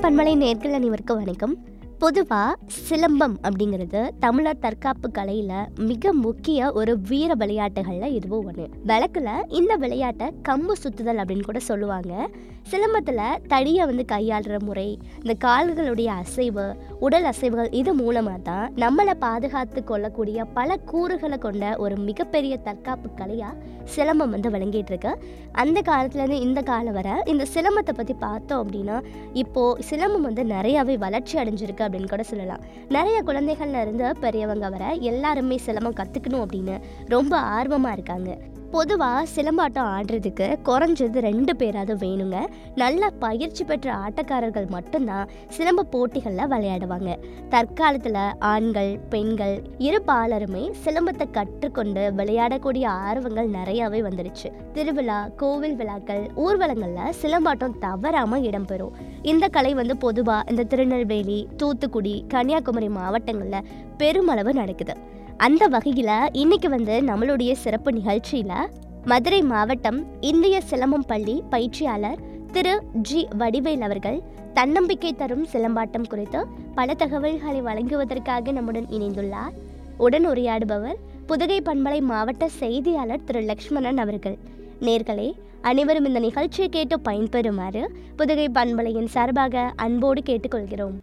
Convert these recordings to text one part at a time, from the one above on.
பன்மலை நேர்கள் அனைவருக்கும் வணக்கம் பொதுவாக சிலம்பம் அப்படிங்கிறது தமிழர் தற்காப்பு கலையில் மிக முக்கிய ஒரு வீர விளையாட்டுகளில் இதுவும் ஒன்று வழக்கில் இந்த விளையாட்டை கம்பு சுத்துதல் அப்படின்னு கூட சொல்லுவாங்க சிலம்பத்தில் தடியை வந்து கையாளுற முறை இந்த கால்களுடைய அசைவு உடல் அசைவுகள் இது மூலமாக தான் நம்மளை பாதுகாத்து கொள்ளக்கூடிய பல கூறுகளை கொண்ட ஒரு மிகப்பெரிய தற்காப்பு கலையாக சிலம்பம் வந்து விளங்கிட்டு இருக்கு அந்த காலத்துலேருந்து இந்த காலம் வரை இந்த சிலம்பத்தை பற்றி பார்த்தோம் அப்படின்னா இப்போது சிலம்பம் வந்து நிறையாவே வளர்ச்சி அடைஞ்சிருக்கு அப்படின்னு கூட சொல்லலாம் நிறைய குழந்தைகள்ல இருந்து பெரியவங்க வர எல்லாருமே சிலம்பம் கற்றுக்கணும் அப்படின்னு ரொம்ப ஆர்வமாக இருக்காங்க பொதுவாக சிலம்பாட்டம் ஆடுறதுக்கு குறைஞ்சது ரெண்டு பேராவது வேணுங்க நல்ல பயிற்சி பெற்ற ஆட்டக்காரர்கள் மட்டும்தான் சிலம்ப போட்டிகளில் விளையாடுவாங்க தற்காலத்தில் ஆண்கள் பெண்கள் இரு பாலருமே சிலம்பத்தை கற்றுக்கொண்டு விளையாடக்கூடிய ஆர்வங்கள் நிறையாவே வந்துடுச்சு திருவிழா கோவில் விழாக்கள் ஊர்வலங்களில் சிலம்பாட்டம் தவறாமல் இடம்பெறும் இந்த கலை வந்து பொதுவாக இந்த திருநெல்வேலி தூத்துக்குடி கன்னியாகுமரி மாவட்டங்களில் பெருமளவு நடக்குது அந்த வகையில் இன்னைக்கு வந்து நம்மளுடைய சிறப்பு நிகழ்ச்சியில் மதுரை மாவட்டம் இந்திய சிலம்பம் பள்ளி பயிற்சியாளர் திரு ஜி வடிவேல் அவர்கள் தன்னம்பிக்கை தரும் சிலம்பாட்டம் குறித்து பல தகவல்களை வழங்குவதற்காக நம்முடன் இணைந்துள்ளார் உடன் உரையாடுபவர் புதுகை பண்பலை மாவட்ட செய்தியாளர் திரு லக்ஷ்மணன் அவர்கள் நேர்களே அனைவரும் இந்த நிகழ்ச்சியை கேட்டு பயன்பெறுமாறு புதுகை பண்பலையின் சார்பாக அன்போடு கேட்டுக்கொள்கிறோம்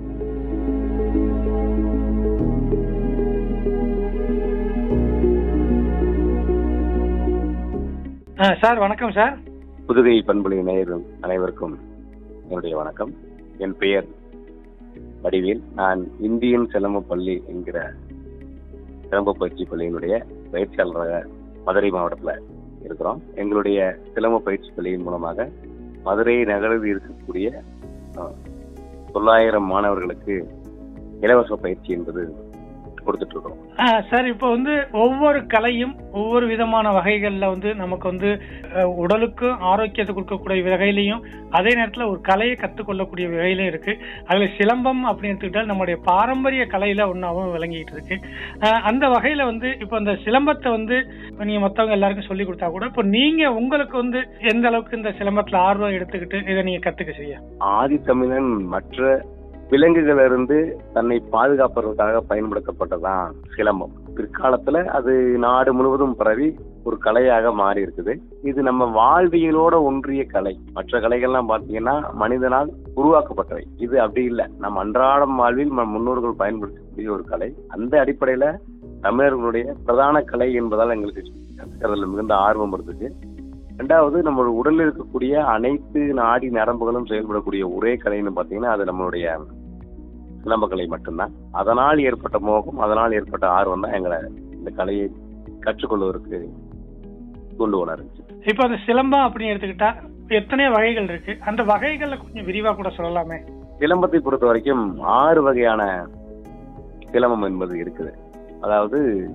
ஆ சார் வணக்கம் சார் புதுகை பண்புலை நேயர்கள் அனைவருக்கும் என்னுடைய வணக்கம் என் பெயர் வடிவேல் நான் இந்தியன் சிலம்ப பள்ளி என்கிற சிலம்ப பயிற்சி பள்ளியினுடைய பயிற்சியாளராக மதுரை மாவட்டத்தில் இருக்கிறோம் எங்களுடைய சிலம்ப பயிற்சி பள்ளியின் மூலமாக மதுரை நகரில் இருக்கக்கூடிய அஹ், தொள்ளாயிரம் மாணவர்களுக்கு இலவச பயிற்சி என்பது கொடுத்துட்டு இருக்கிறோம் ஆ, சார் இப்போ வந்து ஒவ்வொரு கலையும் ஒவ்வொரு விதமான வகைகள்ல வந்து நமக்கு வந்து அஹ், உடலுக்கும் ஆரோக்கியத்தை கொடுக்கக்கூடிய வகையிலையும் அதே நேரத்தில் ஒரு கலையை கற்றுக்கொள்ளக்கூடிய வகையிலும் இருக்கு அதுல சிலம்பம் அப்படின்னு எடுத்துக்கிட்டால் நம்முடைய பாரம்பரிய கலையில ஒன்றாவும் விளங்கிட்டு இருக்கு அஹ், அந்த வகையில வந்து இப்போ அந்த சிலம்பத்தை வந்து இப்ப நீங்க மற்றவங்க எல்லாருக்கும் சொல்லி கொடுத்தா கூட இப்போ நீங்க உங்களுக்கு வந்து எந்த அளவுக்கு இந்த சிலம்பத்துல ஆர்வம் எடுத்துக்கிட்டு இதை நீங்க கத்துக்க செய்ய ஆதி தமிழன் மற்ற விலங்குகளிலிருந்து தன்னை பாதுகாப்பதற்காக பயன்படுத்தப்பட்டதான் சிலம்பம் பிற்காலத்துல அது நாடு முழுவதும் பரவி ஒரு கலையாக மாறி இருக்குது இது நம்ம வாழ்வியலோட ஒன்றிய கலை மற்ற கலைகள்லாம் பாத்தீங்கன்னா மனிதனால் உருவாக்கப்பட்டவை இது அப்படி இல்லை நம்ம அன்றாடம் வாழ்வில் நம்ம முன்னோர்கள் பயன்படுத்தக்கூடிய ஒரு கலை அந்த அடிப்படையில தமிழர்களுடைய பிரதான கலை என்பதால் எங்களுக்கு கற்கிறதுல மிகுந்த ஆர்வம் இருந்துச்சு ரெண்டாவது நம்ம உடலில் இருக்கக்கூடிய அனைத்து நாடி நரம்புகளும் செயல்படக்கூடிய ஒரே கலைன்னு பார்த்தீங்கன்னா அது நம்மளுடைய சிலம்பக்கலை மட்டும்தான் அதனால் ஏற்பட்ட மோகம் அதனால் ஏற்பட்ட ஆர்வம் தான் எங்களை இந்த கலையை கற்றுக்கொள்வதற்கு கொண்டு உணர்ந்துச்சு இப்போ அந்த சிலம்பம் அப்படின்னு எடுத்துக்கிட்டா எத்தனை வகைகள் இருக்கு அந்த வகைகள்ல கொஞ்சம் விரிவா கூட சொல்லலாமே சிலம்பத்தை பொறுத்த வரைக்கும் ஆறு வகையான சிலம்பம் என்பது இருக்குது அதாவது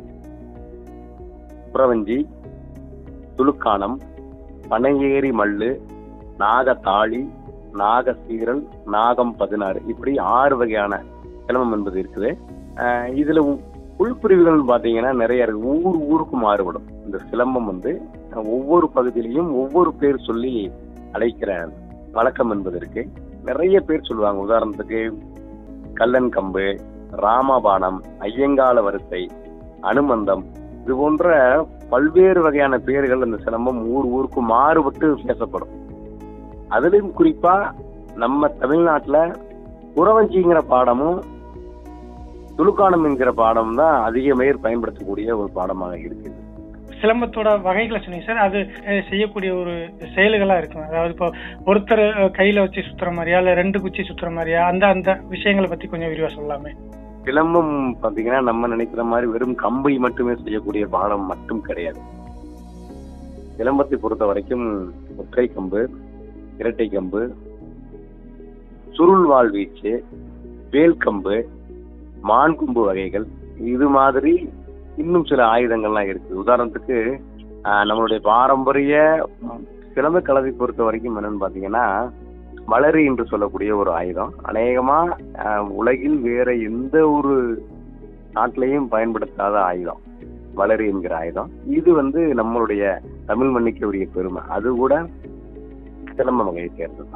புறவஞ்சி துலுக்கானம் பனையேறி மல்லு நாகத்தாளி நாகசீரல் நாகம் பதினாறு இப்படி ஆறு வகையான சிலம்பம் என்பது இருக்குது ஆஹ் இதுல உ- உள்பிரிவுகள் பாத்தீங்கன்னா நிறைய இருக்கு ஊர் ஊருக்கு மாறுபடும் இந்த சிலம்பம் வந்து அஹ், ஒவ்வொரு பகுதியிலையும் ஒவ்வொரு பேர் சொல்லி அழைக்கிற வழக்கம் என்பது இருக்கு நிறைய பேர் சொல்லுவாங்க உதாரணத்துக்கு கல்லன் கம்பு ராமபாணம் ஐயங்கால வரிசை அனுமந்தம் இது போன்ற பல்வேறு வகையான பெயர்கள் அந்த சிலம்பம் ஊர் ஊருக்கு மாறுபட்டு பேசப்படும் அதுலயும் குறிப்பா நம்ம தமிழ்நாட்டுல உறவஞ்சிங்கிற பாடமும் துலுக்கானம் என்கிற பாடம் தான் அதிக பேர் பயன்படுத்தக்கூடிய ஒரு பாடமாக இருக்குது சிலம்பத்தோட வகைகளை சொன்னீங்க சார் அது அஹ், செய்யக்கூடிய ஒரு செயல்களா இருக்கும் அதாவது இப்போ ஒருத்தர் அஹ், கையில வச்சு சுத்துற மாதிரியா இல்ல ரெண்டு குச்சி சுத்துற மாதிரியா அந்த அந்த விஷயங்களை பத்தி கொஞ்சம் விரிவா சொல்லலாமே சிலம்பம் பாத்தீங்கன்னா நம்ம நினைக்கிற மாதிரி வெறும் கம்பை மட்டுமே செய்யக்கூடிய பாடம் மட்டும் கிடையாது சிலம்பத்தை பொறுத்த வரைக்கும் ஒற்றை கம்பு இரட்டை கம்பு சுருள் வாள் வீச்சு வேல் கம்பு மான் கொம்பு வகைகள் இது மாதிரி இன்னும் சில ஆயுதங்கள்லாம் இருக்கு உதாரணத்துக்கு ஆஹ், நம்மளுடைய பாரம்பரிய ம், சிலம்ப கலவை பொறுத்த வரைக்கும் என்னன்னு பாத்தீங்கன்னா வளரி என்று சொல்லக்கூடிய ஒரு ஆயுதம் அநேகமா ஆஹ், உலகில் வேற எந்த ஒரு நாட்டிலையும் பயன்படுத்தாத ஆயுதம் வளரி என்கிற ஆயுதம் இது வந்து நம்மளுடைய தமிழ் மண்ணுக்கு உரிய பெருமை அது கூட சிலம்ப வகையை சேர்ந்தது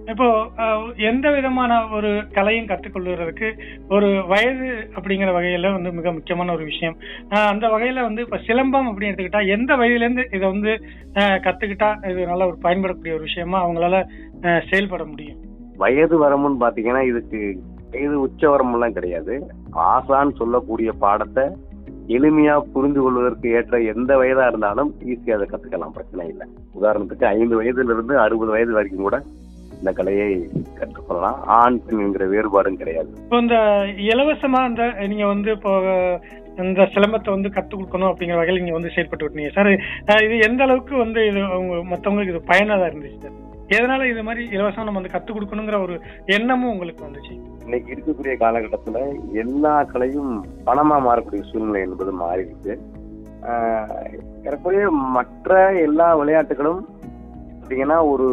இப்போ அஹ், எந்த விதமான ஒரு கலையும் கற்றுக்கொள்வதற்கு ஒரு வயது அப்படிங்கிற வகையில வந்து மிக முக்கியமான ஒரு விஷயம் அஹ், அந்த வகையில வந்து இப்ப சிலம்பம் அப்படின்னு எடுத்துக்கிட்டா எந்த வயதுல இருந்து இதை வந்து அஹ், கத்துக்கிட்டா இது நல்ல ஒரு பயன்படக்கூடிய ஒரு விஷயமா அவங்களால அஹ், செயல்பட முடியும் வயது வரம்புன்னு பாத்தீங்கன்னா இதுக்கு வயது உச்ச வரம்புலாம் கிடையாது ஆசான் சொல்லக்கூடிய பாடத்தை எளிமையா புரிந்து கொள்வதற்கு ஏற்ற எந்த வயதா இருந்தாலும் ஈஸியா அதை கத்துக்கலாம் பிரச்சனை இல்லை உதாரணத்துக்கு ஐந்து வயதுல இருந்து அறுபது வயது வரைக்கும் கூட இந்த கலையை கற்றுக்கொள்ளலாம் ஆண் பெண் என்கிற வேறுபாடும் கிடையாது இப்போ இந்த இலவசமா இந்த நீங்க வந்து இப்போ இந்த சிலம்பத்தை வந்து கற்றுக் கொடுக்கணும் அப்படிங்கிற வகையில் நீங்க வந்து செயல்பட்டு விட்டீங்க சார் அஹ், இது எந்த அளவுக்கு வந்து இது அவங்க மற்றவங்களுக்கு இது பயனாக இருந்துச்சு சார் எதனால இது மாதிரி இலவசம் நம்ம வந்து கற்றுக் கொடுக்கணுங்கிற ஒரு எண்ணமும் உங்களுக்கு வந்துச்சு இன்னைக்கு இருக்கக்கூடிய காலகட்டத்துல எல்லா கலையும் பணமா மாறக்கூடிய சூழ்நிலை என்பது மாறிடுச்சு ஆஹ் ஏறக்குறைய மற்ற எல்லா விளையாட்டுகளும் பார்த்தீங்கன்னா ஒரு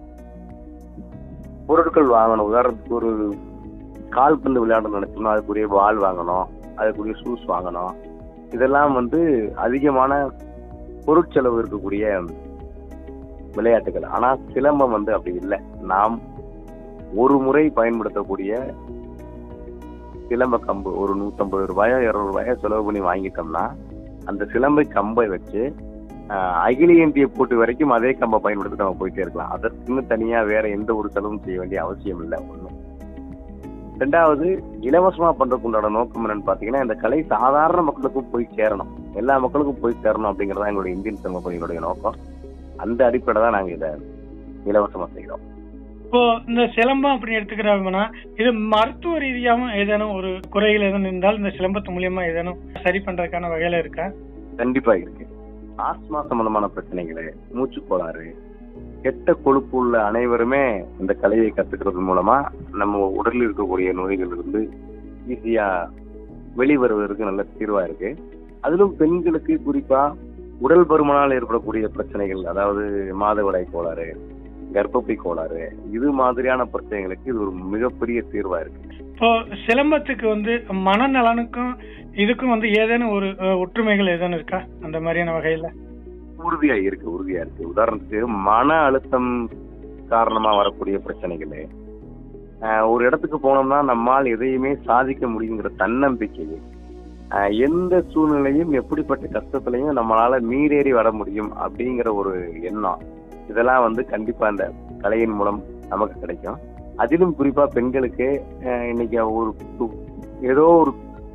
பொருட்கள் வாங்கணும் உதாரணத்துக்கு ஒரு கால்பந்து விளையாடணும்னு நினைச்சோம்னா அதுக்குரிய பால் வாங்கணும் அதுக்குரிய ஷூஸ் வாங்கணும் இதெல்லாம் வந்து அதிகமான பொருட்செலவு இருக்கக்கூடிய விளையாட்டுகள் ஆனா சிலம்பம் வந்து அப்படி இல்லை நாம் ஒரு முறை பயன்படுத்தக்கூடிய சிலம்ப கம்பு ஒரு நூத்தம்பது ரூபாயோ இருநூறு ரூபாயோ செலவு பண்ணி வாங்கிட்டோம்னா அந்த சிலம்பை கம்பை வச்சு ஆஹ், அகில இந்திய போட்டி வரைக்கும் அதே கம்பை பயன்படுத்தி நம்ம போயிட்டே இருக்கலாம் அதற்குன்னு தனியா வேற எந்த ஒரு செலவும் செய்ய வேண்டிய அவசியம் இல்லை ஒண்ணு ரெண்டாவது இலவசமா பண்றதுக்கு உண்டான நோக்கம் என்னன்னு பாத்தீங்கன்னா இந்த கலை சாதாரண மக்களுக்கும் போய் சேரணும் எல்லா மக்களுக்கும் போய் சேரணும் அப்படிங்கறதா எங்களுடைய இந்தியன் சமூக பணிகளுடைய நோக்கம் அந்த அடிப்படை தான் நாங்க இதை இலவசமா செய்கிறோம் இப்போ இந்த சிலம்பம் அப்படின்னு எடுத்துக்கிறோம்னா இது மருத்துவ ரீதியாகவும் ஏதேனும் ஒரு குறைகள் எதுவும் இருந்தால் இந்த சிலம்பத்து மூலியமா ஏதேனும் சரி பண்றதுக்கான வகையில இருக்கா கண்டிப்பா இருக்கு ஆஸ்மா சம்பந்தமான பிரச்சனைகள் மூச்சு கோளாறு கெட்ட கொழுப்பு உள்ள அனைவருமே இந்த கலையை கத்துக்கிறது மூலமா நம்ம உடலில் இருக்கக்கூடிய நோய்கள் இருந்து ஈஸியா வெளிவருவதற்கு நல்ல தீர்வா இருக்கு அதிலும் பெண்களுக்கு குறிப்பா உடல் பருமனால் ஏற்படக்கூடிய பிரச்சனைகள் அதாவது மாதவிடாய் கோளாறு கர்ப்பப்பை கோளாறு இது மாதிரியான பிரச்சனைகளுக்கு இது ஒரு மிகப்பெரிய தீர்வா இருக்கு இப்போ சிலம்பத்துக்கு வந்து மனநலனுக்கும் இதுக்கும் வந்து ஏதேனும் ஒரு அஹ், ஒற்றுமைகள் ஏதேனும் இருக்கா அந்த மாதிரியான வகையில உறுதியா இருக்கு உறுதியா இருக்கு உதாரணத்துக்கு மன அழுத்தம் காரணமா வரக்கூடிய பிரச்சனைகள் ஆஹ் ஒரு இடத்துக்கு போனோம்னா நம்மால் எதையுமே சாதிக்க முடியுங்கிற தன்னம்பிக்கை ஆஹ் எந்த சூழ்நிலையும் எப்படிப்பட்ட கஷ்டத்திலையும் நம்மளால மீறேறி வர முடியும் அப்படிங்கிற ஒரு எண்ணம் இதெல்லாம் வந்து கண்டிப்பா அந்த கலையின் மூலம் நமக்கு கிடைக்கும் அதிலும் குறிப்பா பெண்களுக்கு ஆஹ் இன்னைக்கு ஒரு து- ஏதோ ஒரு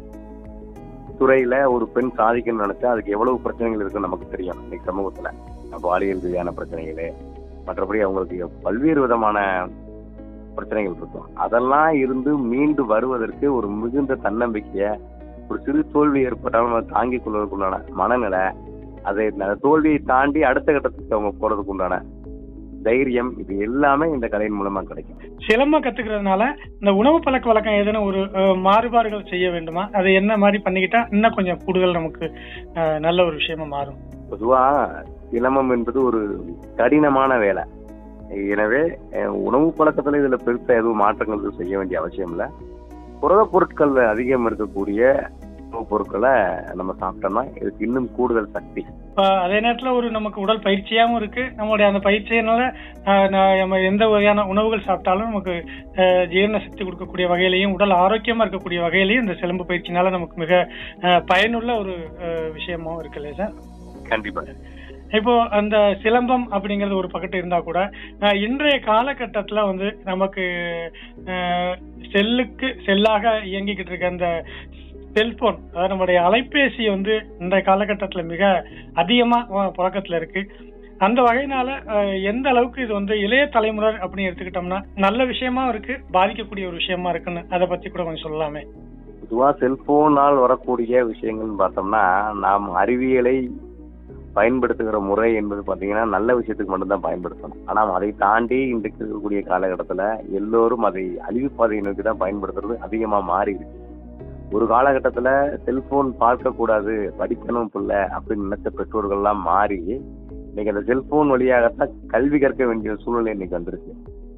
துறையில ஒரு பெண் சாதிக்கணும்னு நினைச்சா அதுக்கு எவ்வளவு பிரச்சனைகள் இருக்குன்னு நமக்கு தெரியும் இன்னைக்கு சமூகத்துல பாலியல் ரீதியான பிரச்சனைகள் மற்றபடி அவங்களுக்கு பல்வேறு விதமான பிரச்சனைகள் இருக்கும் அதெல்லாம் இருந்து மீண்டு வருவதற்கு ஒரு மிகுந்த தன்னம்பிக்கைய ஒரு சிறு தோல்வி ஏற்பட்டாலும் அதை தாங்கிக் கொள்வதற்கு உண்டான மனநிலை அதை அந்த தோல்வியை தாண்டி அடுத்த கட்டத்துக்கு அவங்க போறதுக்கு உண்டான தைரியம் இது எல்லாமே இந்த கலையின் மூலமா கிடைக்கும் சிலம்பம் கத்துக்கிறதுனால இந்த உணவு பழக்க வழக்கம் ஏதேனும் ஒரு அஹ், மாறுபாடுகள் செய்ய வேண்டுமா அது என்ன மாதிரி பண்ணிக்கிட்டா இன்னும் கொஞ்சம் கூடுதல் நமக்கு அஹ், நல்ல ஒரு விஷயமா மாறும் பொதுவா சிலம்பம் என்பது ஒரு கடினமான வேலை எனவே அஹ், உணவு பழக்கத்துல இதுல பெருசா எதுவும் மாற்றங்கள் எதுவும் செய்ய வேண்டிய அவசியம் இல்லை புரதப் பொருட்கள் அதிகம் இருக்கக்கூடிய உணவுப் பொருட்களை நம்ம சாப்பிட்டோம்னா இதுக்கு இன்னும் கூடுதல் சக்தி இப்ப அதே நேரத்துல ஒரு நமக்கு உடல் பயிற்சியாவும் இருக்கு நம்மளுடைய அந்த பயிற்சியினால அஹ், நா- நம்ம எந்த வகையான உணவுகள் சாப்பிட்டாலும் நமக்கு அஹ், ஜீரண சக்தி கொடுக்கக்கூடிய வகையிலையும் உடல் ஆரோக்கியமா இருக்கக்கூடிய வகையிலையும் இந்த சிலம்பு பயிற்சினால நமக்கு மிக அஹ், பயனுள்ள ஒரு அஹ், விஷயமாவும் இருக்கு இல்லையா சார் கண்டிப்பா இப்போ அந்த சிலம்பம் அப்படிங்கிறது ஒரு பக்கத்து இருந்தா கூட அஹ், இன்றைய காலகட்டத்துல வந்து நமக்கு அஹ், செல்லுக்கு செல்லாக இயங்கிக்கிட்டு இருக்க அந்த செல்போன் அதாவது நம்முடைய அலைபேசி வந்து இன்றைய காலகட்டத்துல மிக அதிகமா அஹ், புழக்கத்துல இருக்கு அந்த வகையினால அஹ், எந்த அளவுக்கு இது வந்து இளைய தலைமுறை அப்படின்னு எடுத்துக்கிட்டோம்னா நல்ல விஷயமா இருக்கு பாதிக்கக்கூடிய ஒரு விஷயமா இருக்குன்னு அதை பத்தி கூட கொஞ்சம் சொல்லலாமே பொதுவா செல்போனால் வரக்கூடிய விஷயங்கள்னு பார்த்தோம்னா நாம் அறிவியலை பயன்படுத்துகிற முறை என்பது பாத்தீங்கன்னா நல்ல விஷயத்துக்கு மட்டும்தான் பயன்படுத்தணும் ஆனா அதை தாண்டி இன்றைக்கு இருக்கக்கூடிய காலகட்டத்துல எல்லோரும் அதை அழிவு பாதையை நோக்கி தான் பயன்படுத்துறது அதிகமா மாறி இருக்கு ஒரு காலகட்டத்துல செல்போன் பார்க்க கூடாது படிக்கணும் பிள்ளை அப்படின்னு நினைச்ச பெற்றோர்கள் எல்லாம் மாறி இன்னைக்கு அந்த செல்போன் வழியாகத்தான் கல்வி கற்க வேண்டிய சூழ்நிலை இன்னைக்கு வந்திருக்கு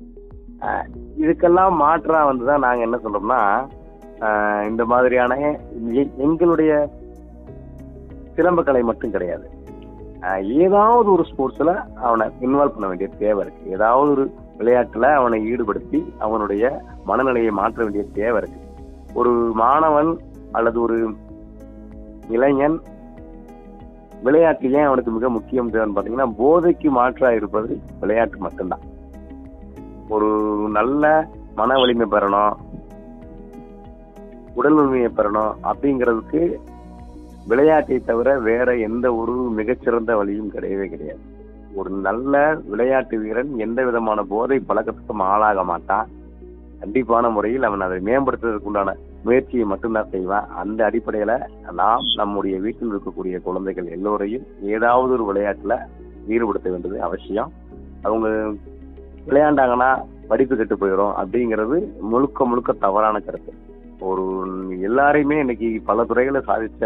ஆஹ் இதுக்கெல்லாம் மாற்றா வந்துதான் நாங்க என்ன சொல்றோம்னா ஆஹ் இந்த மாதிரியான எ- எங்களுடைய சிலம்ப கலை மட்டும் கிடையாது ஆஹ் ஏதாவது ஒரு ஸ்போர்ட்ஸ்ல அவனை இன்வால்வ் பண்ண வேண்டிய தேவை இருக்கு ஏதாவது ஒரு விளையாட்டுல அவனை ஈடுபடுத்தி அவனுடைய மனநிலையை மாற்ற வேண்டிய தேவை இருக்கு ஒரு மாணவன் அல்லது ஒரு இளைஞன் விளையாட்டு ஏன் அவனுக்கு மிக முக்கியம் தேவைன்னு பாத்தீங்கன்னா போதைக்கு மாற்றா இருப்பது விளையாட்டு மட்டும்தான் ஒரு நல்ல மன வலிமை பெறணும் உடல் வலிமையை பெறணும் அப்படிங்கிறதுக்கு விளையாட்டை தவிர வேற எந்த ஒரு மிகச்சிறந்த வழியும் கிடையவே கிடையாது ஒரு நல்ல விளையாட்டு வீரன் எந்த விதமான போதை பழக்கத்துக்கும் ஆளாக மாட்டான் கண்டிப்பான முறையில் அவன் அதை மேம்படுத்துவதற்கு உண்டான முயற்சியை மட்டும்தான் செய்வான் அந்த அடிப்படையில நாம் நம்முடைய வீட்டில் இருக்கக்கூடிய குழந்தைகள் எல்லோரையும் ஏதாவது ஒரு விளையாட்டுல ஈடுபடுத்த வேண்டியது அவசியம் அவங்க விளையாண்டாங்கன்னா படிப்பு கெட்டு போயிடும் அப்படிங்கிறது முழுக்க முழுக்க தவறான கருத்து ஒரு எல்லாரையுமே இன்னைக்கு பல துறைகளை சாதிச்ச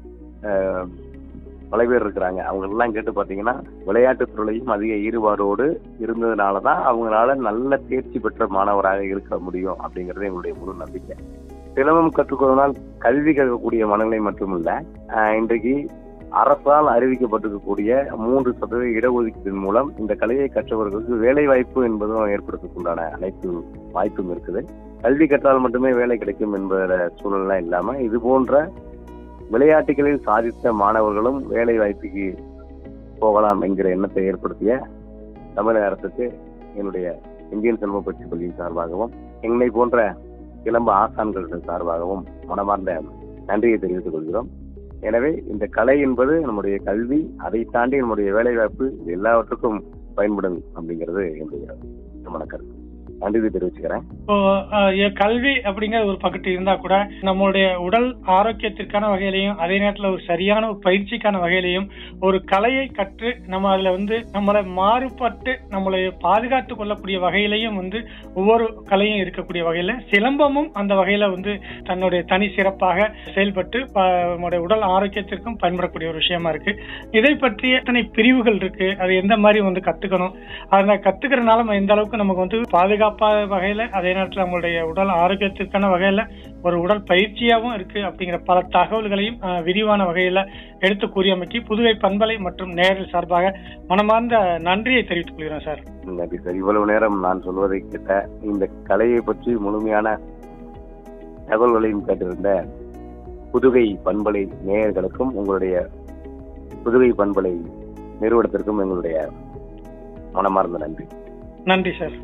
அஹ், பல பேர் இருக்கிறாங்க அவங்க எல்லாம் கேட்டு பார்த்தீங்கன்னா விளையாட்டுத் துறையிலும் அதிக ஈடுபாடோடு இருந்ததுனால தான் அவங்களால நல்ல தேர்ச்சி பெற்ற மாணவராக இருக்க முடியும் அப்படிங்கிறது எங்களுடைய முழு நம்பிக்கை சிலம்பம் கற்றுக்கொள்வதால் கல்வி கற்கக்கூடிய மனநிலை மட்டுமல்ல அஹ், இன்றைக்கு அரசால் அறிவிக்கப்பட்டிருக்கக்கூடிய மூன்று சதவீத இடஒதுக்கீட்டின் மூலம் இந்த கலையை கற்றவர்களுக்கு வேலை வாய்ப்பு என்பதும் ஏற்படுத்தக்குண்டான அனைத்து வாய்ப்பும் இருக்குது கல்வி கற்றால் மட்டுமே வேலை கிடைக்கும் என்பத சூழல்லாம் இல்லாம இது போன்ற விளையாட்டுகளில் சாதித்த மாணவர்களும் வேலை வாய்ப்புக்கு போகலாம் என்கிற எண்ணத்தை ஏற்படுத்திய தமிழக அரசுக்கு என்னுடைய இந்தியன் செல்வ பயிற்சி பள்ளியின் சார்பாகவும் என்னை போன்ற இளம்ப ஆசான்கள் சார்பாகவும் மனமார்ந்த நன்றியை தெரிவித்துக் கொள்கிறோம் எனவே இந்த கலை என்பது நம்முடைய கல்வி அதை தாண்டி நம்முடைய வேலை வாய்ப்பு இது எல்லாவற்றுக்கும் பயன்படும் அப்படிங்கிறது என்னுடைய திருமண கருத்து நன்றி தெரிவிச்சுக்கிறேன் இப்போ அஹ், எ- கல்வி அப்படிங்கிற ஒரு பக்கத்து இருந்தா கூட நம்மளுடைய உடல் ஆரோக்கியத்திற்கான வகையிலையும் அதே நேரத்துல ஒரு சரியான ஒரு பயிற்சிக்கான வகையிலையும் ஒரு கலையை கற்று நம்ம அதுல வந்து நம்மளை மாறுபட்டு நம்மளை பாதுகாத்து கொள்ளக்கூடிய வகையிலையும் வந்து ஒவ்வொரு கலையும் இருக்கக்கூடிய வகையில சிலம்பமும் அந்த வகையில வந்து தன்னுடைய தனி சிறப்பாக செயல்பட்டு ப- நம்முடைய உடல் ஆரோக்கியத்திற்கும் பயன்படக்கூடிய ஒரு விஷயமா இருக்கு இதை பற்றி எத்தனை பிரிவுகள் இருக்கு அது எந்த மாதிரி வந்து கத்துக்கணும் அதை கத்துக்கிறதுனால நம்ம எந்த அளவுக்கு நமக்கு வந்து பாதுகாப்பான வகையில அதே நேரத்தில் நம்மளுடைய உடல் ஆரோக்கியத்திற்கான வகையில ஒரு உடல் பயிற்சியாகவும் இருக்கு அப்படிங்கிற பல தகவல்களையும் அஹ், விரிவான வகையில எடுத்து கூறியமைக்கு புதுவை பண்பலை மற்றும் நேரில் சார்பாக மனமார்ந்த நன்றியை தெரிவித்துக் கொள்கிறேன் சார் நன்றி சார் இவ்வளவு நேரம் நான் சொல்வதை கேட்ட இந்த கலையை பற்றி முழுமையான தகவல்களையும் கேட்டிருந்த புதுகை பண்பலை நேயர்களுக்கும் உங்களுடைய புதுகை பண்பலை நிறுவனத்திற்கும் எங்களுடைய மனமார்ந்த நன்றி நன்றி சார்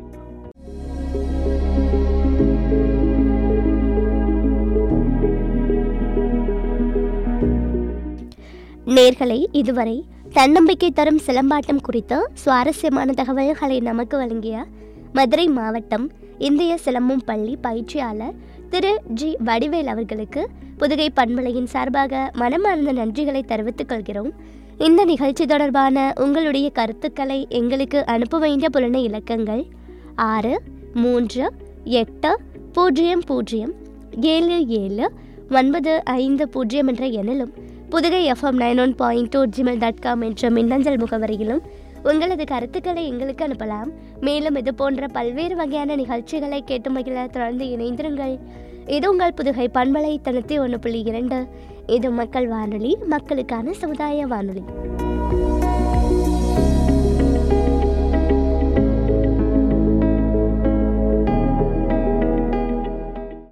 நேர்களை இதுவரை தன்னம்பிக்கை தரும் சிலம்பாட்டம் குறித்த சுவாரஸ்யமான தகவல்களை நமக்கு வழங்கிய மதுரை மாவட்டம் இந்திய சிலம்பம் பள்ளி பயிற்சியாளர் திரு ஜி வடிவேல் அவர்களுக்கு புதுகை பண்பலையின் சார்பாக மனமார்ந்த நன்றிகளை தெரிவித்துக் கொள்கிறோம் இந்த நிகழ்ச்சி தொடர்பான உங்களுடைய கருத்துக்களை எங்களுக்கு அனுப்ப வேண்டிய புலனை இலக்கங்கள் ஆறு மூன்று எட்டு பூஜ்ஜியம் பூஜ்ஜியம் ஏழு ஏழு ஒன்பது ஐந்து பூஜ்ஜியம் என்ற எண்ணிலும் Pudugai FM nine one point two Gmail dot com என்ற மின்னஞ்சல் முகவரியிலும் உங்களது கருத்துக்களை எங்களுக்கு அனுப்பலாம் மேலும் இது போன்ற பல்வேறு வகையான நிகழ்ச்சிகளை கேட்டு மகிழ தொடர்ந்து இணைந்திருங்கள் இது உங்கள் புதுகை பண்பலை தொண்ணூற்றி ஒன்று புள்ளி இரண்டு இது மக்கள் வானொலி மக்களுக்கான சமுதாய வானொலி